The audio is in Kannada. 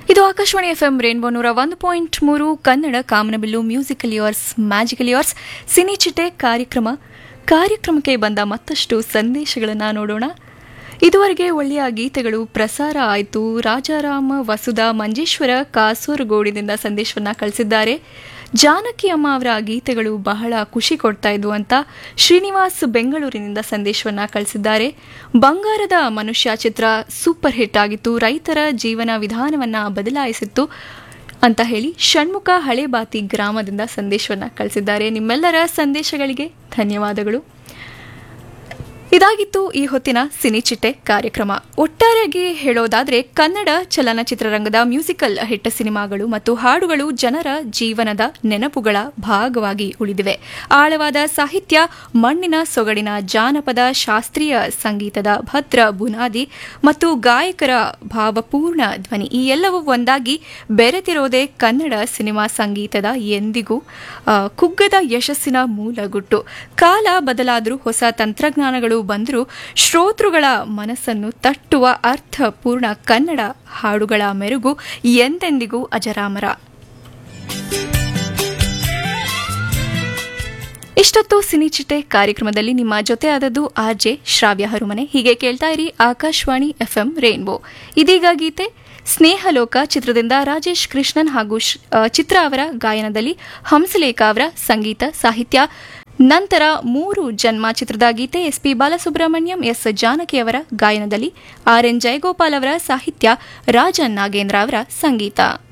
ಇದು ಆಕಾಶವಾಣಿ ಎಫ್ ಎಂ ರೇನ್ಬೋ ನೂರ ಒಂದು ಪಾಯಿಂಟ್ ಮೂರು ಕನ್ನಡ ಕಾಮನಬಿಲ್ಲು musical years magical years cine ಚಿಟೆ ಕಾರ್ಯಕ್ರಮ ಕಾರ್ಯಕ್ರಮಕ್ಕೆ ಬಂದ ಮತ್ತಷ್ಟು ಸಂದೇಶಗಳನ್ನು ನೋಡೋಣ ಇದುವರೆಗೆ ಒಳ್ಳೆಯ ಗೀತೆಗಳು ಪ್ರಸಾರ ಆಯಿತು ರಾಜಾರಾಮ ವಸುಧಾ ಮಂಜೇಶ್ವರ ಕಾಸೂರುಗೋಡಿನಿಂದ ಸಂದೇಶವನ್ನ ಕಳಿಸಿದ್ದಾರೆ ಜಾನಕಿ ಅಮ್ಮ ಅವರ ಗೀತೆಗಳು ಬಹಳ ಖುಷಿ ಕೊಡ್ತಾ ಇದ್ವು ಅಂತ ಶ್ರೀನಿವಾಸ್ ಬೆಂಗಳೂರಿನಿಂದ ಸಂದೇಶವನ್ನ ಕಳಿಸಿದ್ದಾರೆ ಬಂಗಾರದ ಮನುಷ್ಯ ಚಿತ್ರ ಸೂಪರ್ ಹಿಟ್ ಆಗಿತ್ತು ರೈತರ ಜೀವನ ವಿಧಾನವನ್ನ ಬದಲಾಯಿಸಿತ್ತು ಅಂತ ಹೇಳಿ ಷಣ್ಮುಖ ಹಳೇಬಾತಿ ಗ್ರಾಮದಿಂದ ಸಂದೇಶವನ್ನ ಕಳಿಸಿದ್ದಾರೆ ನಿಮ್ಮೆಲ್ಲರ ಸಂದೇಶಗಳಿಗೆ ಧನ್ಯವಾದಗಳು ಇದಾಗಿತ್ತು ಈ ಹೊತ್ತಿನ ಸಿನಿಚಿಟ್ಟೆ ಕಾರ್ಯಕ್ರಮ ಒಟ್ಟಾರೆಯಾಗಿ ಹೇಳೋದಾದ್ರೆ ಕನ್ನಡ ಚಲನಚಿತ್ರರಂಗದ ಮ್ಯೂಸಿಕಲ್ ಹಿಟ್ ಸಿನಿಮಾಗಳು ಮತ್ತು ಹಾಡುಗಳು ಜನರ ಜೀವನದ ನೆನಪುಗಳ ಭಾಗವಾಗಿ ಉಳಿದಿವೆ ಆಳವಾದ ಸಾಹಿತ್ಯ ಮಣ್ಣಿನ ಸೊಗಡಿನ ಜಾನಪದ ಶಾಸ್ತ್ರೀಯ ಸಂಗೀತದ ಭದ್ರ ಬುನಾದಿ ಮತ್ತು ಗಾಯಕರ ಭಾವಪೂರ್ಣ ಧ್ವನಿ ಈ ಎಲ್ಲವೂ ಒಂದಾಗಿ ಬೆರೆತಿರೋದೇ ಕನ್ನಡ ಸಿನಿಮಾ ಸಂಗೀತದ ಎಂದಿಗೂ ಆ, ಕುಗ್ಗದ ಯಶಸ್ಸಿನ ಮೂಲಗುಟ್ಟು ಕಾಲ ಬದಲಾದರೂ ಹೊಸ ತಂತ್ರಜ್ಞಾನಗಳು ಬಂದರೂ ಶ್ರೋತೃಗಳ ಮನಸ್ಸನ್ನು ತಟ್ಟುವ ಅರ್ಥಪೂರ್ಣ ಕನ್ನಡ ಹಾಡುಗಳ ಮೆರುಗು ಎಂದೆಂದಿಗೂ ಅಜರಾಮರ ಇಷ್ಟೊತ್ತು ಸಿನಿಚಿಟೆ ಕಾರ್ಯಕ್ರಮದಲ್ಲಿ ನಿಮ್ಮ ಜೊತೆ ಆದದ್ದು ಆರ್ ಜೆ ಶ್ರಾವ್ಯ ಹರುಮನೆ ಹೀಗೆ ಕೇಳ್ತಾ ಇರಿ ಆಕಾಶವಾಣಿ ಎಫ್ಎಂ ರೇನ್ಬೋ ಇದೀಗ ಗೀತೆ ಸ್ನೇಹಲೋಕ ಚಿತ್ರದಿಂದ ರಾಜೇಶ್ ಕೃಷ್ಣನ್ ಹಾಗೂ ಶ್- ಆ, ಚಿತ್ರ ಅವರ ಗಾಯನದಲ್ಲಿ ಹಂಸಲೇಖ ಅವರ ಸಂಗೀತ ಸಾಹಿತ್ಯ ನಂತರ ಮೂರು ಜನ್ಮ ಚಿತ್ರದ ಗೀತೆ S P Balasubrahmanyam S Janaki ಅವರ ಗಾಯನದಲ್ಲಿ ಆರ್ ಎನ್ ಜಯಗೋಪಾಲ್ ಅವರ ಸಾಹಿತ್ಯ ರಾಜನ್ ನಾಗೇಂದ್ರ ಅವರ ಸಂಗೀತ